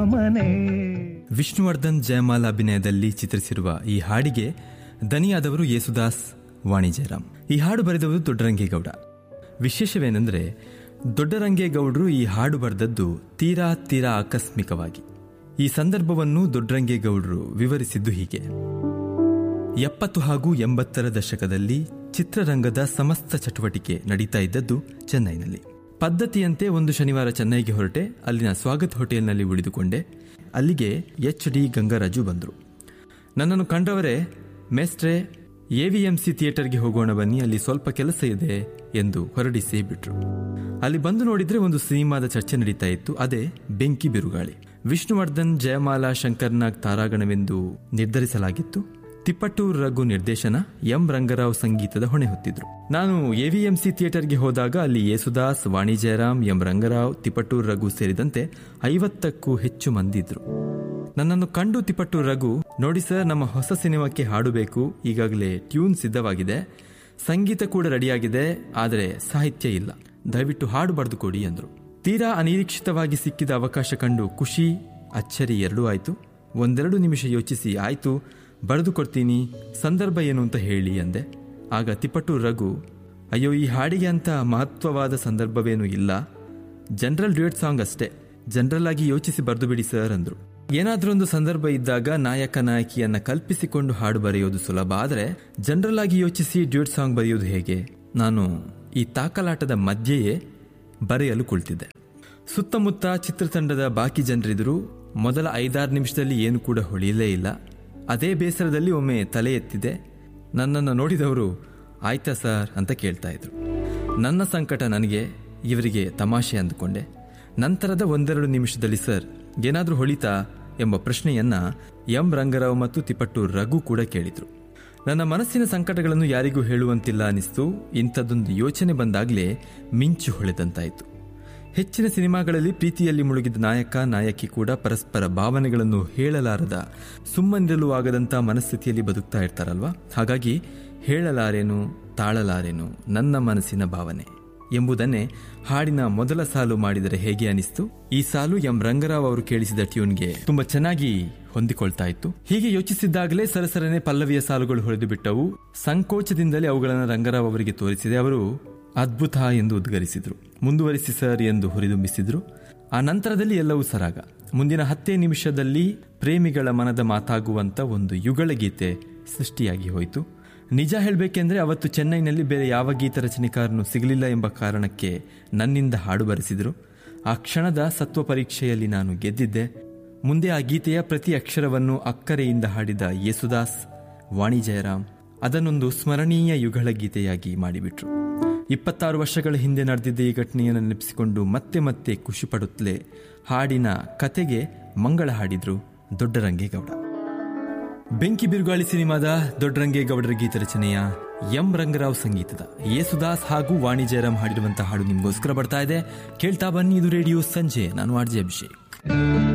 ರಾಮನೇ ವಿಷ್ಣುವರ್ಧನ್ ಜಯಮಾಲ್ ಅಭಿನಯದಲ್ಲಿ ಚಿತ್ರಿಸಿರುವ ಈ ಹಾಡಿಗೆ ದನಿಯಾದವರು ಯೇಸುದಾಸ್ ವಾಣಿ ಜಯರಾಮ್ ಈ ಹಾಡು ಬರೆದವರು ದೊಡ್ಡರಂಗೇಗೌಡ ವಿಶೇಷವೇನೆಂದರೆ ದೊಡ್ಡರಂಗೇಗೌಡರು ಈ ಹಾಡು ಬರೆದದ್ದು ತೀರಾ ತೀರಾ ಆಕಸ್ಮಿಕವಾಗಿ ಈ ಸಂದರ್ಭವನ್ನು ದೊಡ್ಡರಂಗೇಗೌಡರು ವಿವರಿಸಿದ್ದು ಹೀಗೆ ಎಪ್ಪತ್ತು ಹಾಗೂ ಎಂಬತ್ತರ ದಶಕದಲ್ಲಿ ಚಿತ್ರರಂಗದ ಸಮಸ್ತ ಚಟುವಟಿಕೆ ನಡೀತಾ ಇದ್ದದ್ದು ಚೆನ್ನೈನಲ್ಲಿ ಪದ್ಧತಿಯಂತೆ ಒಂದು ಶನಿವಾರ ಚೆನ್ನೈಗೆ ಹೊರಟೆ ಅಲ್ಲಿನ ಸ್ವಾಗತ್ ಹೋಟೆಲ್ನಲ್ಲಿ ಉಳಿದುಕೊಂಡೆ ಅಲ್ಲಿಗೆ ಎಚ್ ಡಿ ಗಂಗರಾಜು ಬಂದರು ನನ್ನನ್ನು ಕಂಡವರೇ ಮೇಸ್ಟ್ರೆ ಎವಿಎಂಸಿ ಥಿಯೇಟರ್ಗೆ ಹೋಗೋಣ ಬನ್ನಿ ಅಲ್ಲಿ ಸ್ವಲ್ಪ ಕೆಲಸ ಇದೆ ಎಂದು ಹೊರಡಿಸಿ ಬಿಟ್ರು ಅಲ್ಲಿ ಬಂದು ನೋಡಿದ್ರೆ ಒಂದು ಸಿನಿಮಾದ ಚರ್ಚೆ ನಡೀತಾ ಇತ್ತು ಅದೇ ಬೆಂಕಿ ಬಿರುಗಾಳಿ ವಿಷ್ಣುವರ್ಧನ್ ಜಯಮಾಲಾ ಶಂಕರ್ನಾಗ್ ತಾರಾಗಣವೆಂದು ನಿರ್ಧರಿಸಲಾಗಿತ್ತು ತಿಪ್ಪಟ್ಟೂರ್ ರಘು ನಿರ್ದೇಶನ ಎಂ ರಂಗರಾವ್ ಸಂಗೀತದ ಹೊಣೆ ಹೊತ್ತಿದ್ರು ನಾನು ಎವಿಎಂಸಿ ಥಿಯೇಟರ್ಗೆ ಹೋದಾಗ ಅಲ್ಲಿ ಯೇಸುದಾಸ್ ವಾಣಿ ಜಯರಾಮ್ ಎಂ ರಂಗರಾವ್ ತಿಪಟೂರ್ ರಘು ಸೇರಿದಂತೆ ಐವತ್ತಕ್ಕೂ ಹೆಚ್ಚು ಮಂದಿ ಇದ್ರು ನನ್ನನ್ನು ಕಂಡು ತಿಪಟೂರ್ ರಘು ನೋಡಿ ಸರ್ ನಮ್ಮ ಹೊಸ ಸಿನಿಮಾಕ್ಕೆ ಹಾಡು ಬೇಕು ಈಗಾಗಲೇ ಟ್ಯೂನ್ ಸಿದ್ಧವಾಗಿದೆ ಸಂಗೀತ ಕೂಡ ರೆಡಿಯಾಗಿದೆ ಆದರೆ ಸಾಹಿತ್ಯ ಇಲ್ಲ ದಯವಿಟ್ಟು ಹಾಡು ಬರೆದು ಕೊಡಿ ಎಂದರು ತೀರಾ ಅನಿರೀಕ್ಷಿತವಾಗಿ ಸಿಕ್ಕಿದ ಅವಕಾಶ ಕಂಡು ಖುಷಿ ಅಚ್ಚರಿ ಎರಡೂ ಆಯಿತು ಒಂದೆರಡು ನಿಮಿಷ ಯೋಚಿಸಿ ಆಯ್ತು ಬರೆದು ಕೊಡ್ತೀನಿ ಸಂದರ್ಭ ಏನು ಅಂತ ಹೇಳಿ ಅಂದೆ ಆಗ ತಿಪಟೂರ್ ರಘು ಅಯ್ಯೋ ಈ ಹಾಡಿಗೆ ಅಂತ ಮಹತ್ವವಾದ ಸಂದರ್ಭವೇನೂ ಇಲ್ಲ ಜನರಲ್ ಡ್ಯೂಯೆಟ್ ಸಾಂಗ್ ಅಷ್ಟೇ ಜನರಲ್ ಆಗಿ ಯೋಚಿಸಿ ಬರೆದು ಬಿಡಿ ಸರ್ ಅಂದ್ರು ಏನಾದ್ರೊಂದು ಸಂದರ್ಭ ಇದ್ದಾಗ ನಾಯಕ ನಾಯಕಿಯನ್ನ ಕಲ್ಪಿಸಿಕೊಂಡು ಹಾಡು ಬರೆಯೋದು ಸುಲಭ ಆದರೆ ಜನರಲ್ ಆಗಿ ಯೋಚಿಸಿ ಡ್ಯೂಯೆಟ್ ಸಾಂಗ್ ಬರೆಯೋದು ಹೇಗೆ ನಾನು ಈ ತಾಕಲಾಟದ ಮಧ್ಯೆಯೇ ಬರೆಯಲು ಕುಳಿತಿದ್ದೆ ಸುತ್ತಮುತ್ತ ಚಿತ್ರತಂಡದ ಬಾಕಿ ಜನರಿದ್ರು ಮೊದಲ ಐದಾರು ನಿಮಿಷದಲ್ಲಿ ಏನು ಕೂಡ ಹೊಳೆಯಲೇ ಇಲ್ಲ ಅದೇ ಬೇಸರದಲ್ಲಿ ಒಮ್ಮೆ ತಲೆ ಎತ್ತಿದೆ ನನ್ನನ್ನು ನೋಡಿದವರು ಆಯ್ತಾ ಸರ್ ಅಂತ ಕೇಳ್ತಾ ಇದ್ರು ನನ್ನ ಸಂಕಟ ನನಗೆ ಇವರಿಗೆ ತಮಾಷೆ ಅಂದುಕೊಂಡೆ ನಂತರದ ಒಂದೆರಡು ನಿಮಿಷದಲ್ಲಿ ಸರ್ ಏನಾದರೂ ಹೊಳಿತಾ ಎಂಬ ಪ್ರಶ್ನೆಯನ್ನ ಎಂ ರಂಗರಾವ್ ಮತ್ತು ತಿಪಟ್ಟೂರ್ ರಘು ಕೂಡ ಕೇಳಿದ್ರು ನನ್ನ ಮನಸ್ಸಿನ ಸಂಕಟಗಳನ್ನು ಯಾರಿಗೂ ಹೇಳುವಂತಿಲ್ಲ ಅನಿಸ್ತು ಇಂಥದ್ದೊಂದು ಯೋಚನೆ ಬಂದಾಗಲೇ ಮಿಂಚು ಹೊಳೆದಂತಾಯಿತು ಹೆಚ್ಚಿನ ಸಿನಿಮಾಗಳಲ್ಲಿ ಪ್ರೀತಿಯಲ್ಲಿ ಮುಳುಗಿದ ನಾಯಕ ನಾಯಕಿ ಕೂಡ ಪರಸ್ಪರ ಭಾವನೆಗಳನ್ನು ಹೇಳಲಾರದ ಸುಮ್ಮನಿರಲು ಆಗದಂತ ಮನಸ್ಥಿತಿಯಲ್ಲಿ ಬದುಕ್ತಾ ಇರ್ತಾರಲ್ವಾ ಹಾಗಾಗಿ ಹೇಳಲಾರೇನು ತಾಳಲಾರೇನು ನನ್ನ ಮನಸ್ಸಿನ ಭಾವನೆ ಎಂಬುದನ್ನೇ ಹಾಡಿನ ಮೊದಲ ಸಾಲು ಮಾಡಿದರೆ ಹೇಗೆ ಅನಿಸ್ತು ಈ ಸಾಲು ಎಂ ರಂಗರಾವ್ ಅವರು ಕೇಳಿಸಿದ ಟ್ಯೂನ್ಗೆ ತುಂಬಾ ಚೆನ್ನಾಗಿ ಹೊಂದಿಕೊಳ್ತಾ ಇತ್ತು ಹೀಗೆ ಯೋಚಿಸಿದ್ದಾಗಲೇ ಸರಸರನೆ ಪಲ್ಲವಿಯ ಸಾಲುಗಳು ಹೊಳೆದು ಬಿಟ್ಟವು ಸಂಕೋಚದಿಂದಲೇ ಅವುಗಳನ್ನು ರಂಗರಾವ್ ಅವರಿಗೆ ತೋರಿಸಿದೆ ಅವರು ಅದ್ಭುತ ಎಂದು ಉದ್ಗರಿಸಿದ್ರು ಮುಂದುವರಿಸಿ ಸರ್ ಎಂದು ಹುರಿದುಂಬಿಸಿದ್ರು ಆ ನಂತರದಲ್ಲಿ ಎಲ್ಲವೂ ಸರಾಗ ಮುಂದಿನ ಹತ್ತೇ ನಿಮಿಷದಲ್ಲಿ ಪ್ರೇಮಿಗಳ ಮನದ ಮಾತಾಗುವಂತ ಒಂದು ಯುಗಳ ಗೀತೆ ಸೃಷ್ಟಿಯಾಗಿ ಹೋಯಿತು ನಿಜ ಹೇಳಬೇಕೆಂದ್ರೆ ಅವತ್ತು ಚೆನ್ನೈನಲ್ಲಿ ಬೇರೆ ಯಾವ ಗೀತ ರಚನೆಕಾರನು ಸಿಗಲಿಲ್ಲ ಎಂಬ ಕಾರಣಕ್ಕೆ ನನ್ನಿಂದ ಹಾಡು ಬರೆಸಿದ್ರು ಆ ಕ್ಷಣದ ಸತ್ವ ಪರೀಕ್ಷೆಯಲ್ಲಿ ನಾನು ಗೆದ್ದಿದ್ದೆ ಮುಂದೆ ಆ ಗೀತೆಯ ಪ್ರತಿ ಅಕ್ಷರವನ್ನು ಅಕ್ಕರೆಯಿಂದ ಹಾಡಿದ ಯೇಸುದಾಸ್ ವಾಣಿ ಜಯರಾಮ್ ಅದನ್ನೊಂದು ಸ್ಮರಣೀಯ ಯುಗಳ ಗೀತೆಯಾಗಿ ಮಾಡಿಬಿಟ್ರು ಇಪ್ಪತ್ತಾರು ವರ್ಷಗಳ ಹಿಂದೆ ನಡೆದಿದ್ದ ಈ ಘಟನೆಯನ್ನು ನೆನಪಿಸಿಕೊಂಡು ಮತ್ತೆ ಮತ್ತೆ ಖುಷಿ ಪಡುತ್ತಲೇ ಹಾಡಿನ ಕತೆಗೆ ಮಂಗಳ ಹಾಡಿದ್ರು ದೊಡ್ಡರಂಗೇಗೌಡ ಬೆಂಕಿ ಬಿರುಗಾಳಿ ಸಿನಿಮಾದ ದೊಡ್ಡರಂಗೇಗೌಡರ ಗೀತ ರಚನೆಯ ಎಂ ರಂಗರಾವ್ ಸಂಗೀತದ ಯೇಸುದಾಸ್ ಹಾಗೂ ವಾಣಿ ಜಯರಾಮ್ ಹಾಡಿರುವಂತಹ ಹಾಡು ನಿಮಗೋಸ್ಕರ ಬರ್ತಾ ಇದೆ ಕೇಳ್ತಾ ಬನ್ನಿ ಇದು ರೇಡಿಯೋ ಸಂಜೆ ನಾನು ಆರ್ಜೆ ಅಭಿಷೇಕ್